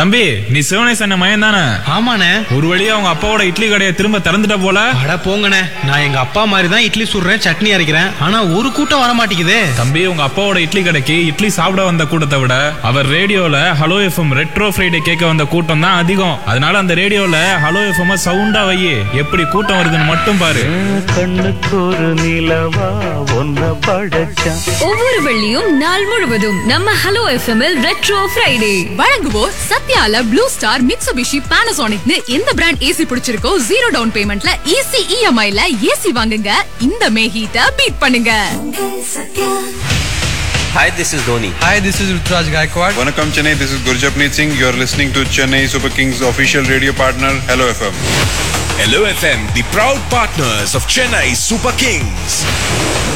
தம்பி நீ சிவனேசன் மயன் தானே ஆமாண்ணே ஒரு வழியா அவங்க அப்பாவோட இட்லி கடையை திரும்ப திறந்துட்ட போல அட போங்கண்ணே நான் எங்க அப்பா மாதிரி தான் இட்லி சுடுறேன் சட்னி அரைக்கிறேன் ஆனா ஒரு கூட்டம் வர மாட்டேங்குதே தம்பி உங்க அப்பாவோட இட்லி கடைக்கு இட்லி சாப்பிட வந்த கூட்டத்தை விட அவர் ரேடியோல ஹலோ எஃப்எம் ரெட்ரோ ஃப்ரைடே கேட்க வந்த கூட்டம் தான் அதிகம் அதனால அந்த ரேடியோல ஹலோ எஃப்எம் சவுண்டா வை எப்படி கூட்டம் வருதுன்னு மட்டும் பாரு கண்ணுக்கு ஒரு நிலவா ஒன்ன படைச்சான் ஒவ்வொரு வெள்ளியும் நாள் முழுவதும் நம்ம ஹலோ எஃப்எம்எல் ரெட்ரோ ஃப்ரைடே வழங்குவோர் சத்யால ப்ளூ ஸ்டார் மிட்சுபிஷி பானாசோனிக்னு எந்த பிராண்ட் ஏசி பிடிச்சிருக்கோ ஜீரோ டவுன் பேமெண்ட்ல ஈஸி இஎம்ஐல ஏசி வாங்குங்க இந்த மே ஹீட்ட பீட் பண்ணுங்க Hi, this is Dhoni. Hi, this is Rutraj Gaikwad. Vanakkam Chennai, this is Gurjapneet Singh. You're listening to Chennai Super Kings official radio partner, Hello FM. Hello FM, the proud partners of Chennai Super Kings.